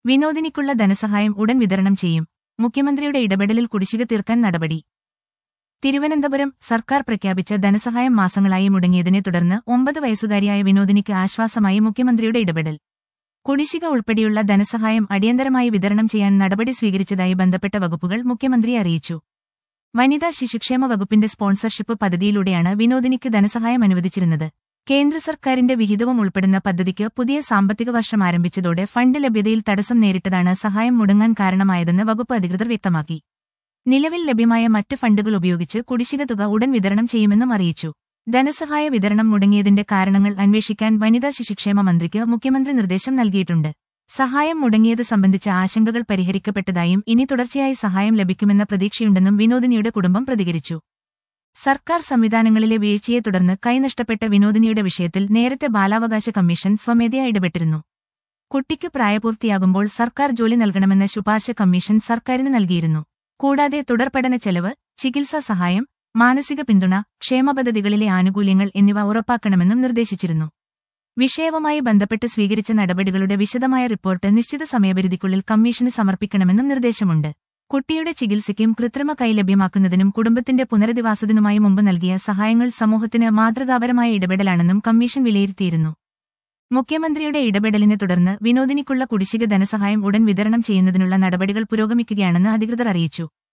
വിനോദിനിക്കുള്ള ധനസഹായം ഉടൻ വിതരണം ചെയ്യും മുഖ്യമന്ത്രിയുടെ ഇടപെടലിൽ കുടിശ്ശിക തീർക്കാൻ നടപടി തിരുവനന്തപുരം സർക്കാർ പ്രഖ്യാപിച്ച ധനസഹായം മാസങ്ങളായി മുടങ്ങിയതിനെ തുടർന്ന് ഒമ്പത് വയസ്സുകാരിയായ വിനോദിനിക്ക് ആശ്വാസമായി മുഖ്യമന്ത്രിയുടെ ഇടപെടൽ കുടിശ്ശിക ഉൾപ്പെടെയുള്ള ധനസഹായം അടിയന്തരമായി വിതരണം ചെയ്യാൻ നടപടി സ്വീകരിച്ചതായി ബന്ധപ്പെട്ട വകുപ്പുകൾ മുഖ്യമന്ത്രി അറിയിച്ചു വനിതാ ശിശുക്ഷേമ വകുപ്പിന്റെ സ്പോൺസർഷിപ്പ് പദ്ധതിയിലൂടെയാണ് വിനോദിനിക്ക് ധനസഹായം അനുവദിച്ചിരുന്നത് കേന്ദ്ര സർക്കാരിന്റെ വിഹിതവും ഉൾപ്പെടുന്ന പദ്ധതിക്ക് പുതിയ സാമ്പത്തിക വർഷം ആരംഭിച്ചതോടെ ഫണ്ട് ലഭ്യതയിൽ തടസ്സം നേരിട്ടതാണ് സഹായം മുടങ്ങാൻ കാരണമായതെന്ന് വകുപ്പ് അധികൃതർ വ്യക്തമാക്കി നിലവിൽ ലഭ്യമായ മറ്റ് ഫണ്ടുകൾ ഉപയോഗിച്ച് കുടിശ്ശിക തുക ഉടൻ വിതരണം ചെയ്യുമെന്നും അറിയിച്ചു ധനസഹായ വിതരണം മുടങ്ങിയതിന്റെ കാരണങ്ങൾ അന്വേഷിക്കാൻ വനിതാ ശിശുക്ഷേമ മന്ത്രിക്ക് മുഖ്യമന്ത്രി നിർദ്ദേശം നൽകിയിട്ടുണ്ട് സഹായം മുടങ്ങിയത് സംബന്ധിച്ച ആശങ്കകൾ പരിഹരിക്കപ്പെട്ടതായും ഇനി തുടർച്ചയായി സഹായം ലഭിക്കുമെന്ന പ്രതീക്ഷയുണ്ടെന്നും വിനോദിനിയുടെ കുടുംബം പ്രതികരിച്ചു സർക്കാർ സംവിധാനങ്ങളിലെ വീഴ്ചയെ തുടർന്ന് കൈനഷ്ടപ്പെട്ട വിനോദിനിയുടെ വിഷയത്തിൽ നേരത്തെ ബാലാവകാശ കമ്മീഷൻ സ്വമേധയാ ഇടപെട്ടിരുന്നു കുട്ടിക്ക് പ്രായപൂർത്തിയാകുമ്പോൾ സർക്കാർ ജോലി നൽകണമെന്ന ശുപാർശ കമ്മീഷൻ സർക്കാരിന് നൽകിയിരുന്നു കൂടാതെ തുടർപഠന ചെലവ് ചികിത്സാ സഹായം മാനസിക പിന്തുണ ക്ഷേമപദ്ധതികളിലെ ആനുകൂല്യങ്ങൾ എന്നിവ ഉറപ്പാക്കണമെന്നും നിർദ്ദേശിച്ചിരുന്നു വിഷയവുമായി ബന്ധപ്പെട്ട് സ്വീകരിച്ച നടപടികളുടെ വിശദമായ റിപ്പോർട്ട് നിശ്ചിത സമയപരിധിക്കുള്ളിൽ കമ്മീഷന് സമർപ്പിക്കണമെന്നും നിർദ്ദേശമുണ്ട് കുട്ടിയുടെ ചികിത്സയ്ക്കും കൃത്രിമ കൈ ലഭ്യമാക്കുന്നതിനും കുടുംബത്തിന്റെ പുനരധിവാസത്തിനുമായി മുമ്പ് നൽകിയ സഹായങ്ങൾ സമൂഹത്തിന് മാതൃകാപരമായ ഇടപെടലാണെന്നും കമ്മീഷൻ വിലയിരുത്തിയിരുന്നു മുഖ്യമന്ത്രിയുടെ ഇടപെടലിനെ തുടർന്ന് വിനോദിനിക്കുള്ള കുടിശ്ശിക ധനസഹായം ഉടൻ വിതരണം ചെയ്യുന്നതിനുള്ള നടപടികൾ പുരോഗമിക്കുകയാണെന്ന് അധികൃതർ അറിയിച്ചു